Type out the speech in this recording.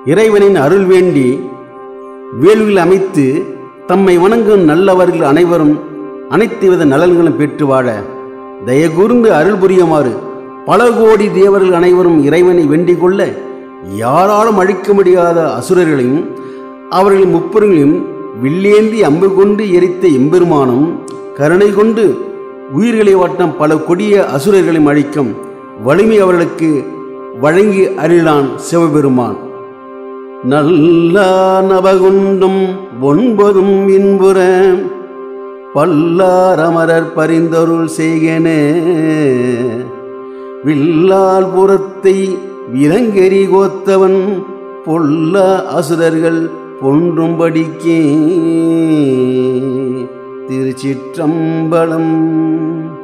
இறைவனின் அருள் வேண்டி வேள்வியில் அமைத்து தம்மை வணங்கும் நல்லவர்கள் அனைவரும் அனைத்து வித நலன்களும் பெற்று வாழ தயகூர்ந்து அருள் புரியுமாறு பல கோடி தேவர்கள் அனைவரும் இறைவனை வேண்டிக் கொள்ள யாராலும் அழிக்க முடியாத அசுரர்களையும் அவர்களின் முப்பொருளையும் வில்லேந்தி அம்பு கொண்டு எரித்த எம்பெருமானும் கருணை கொண்டு உயிர்களை வாட்டம் பல கொடிய அசுரர்களையும் அழிக்கும் வலிமை அவர்களுக்கு வழங்கி அருளான் சிவபெருமான் நல்லா நவகுண்டும் ஒன்பதும் இன்புற பல்லாரமரர் பரிந்தொருள் செய்கனே வில்லால் புறத்தை விலங்கெறி கோத்தவன் பொல்ல அசுரர்கள் பொன்றும்படிக்கே திருச்சிற்றம்பலம்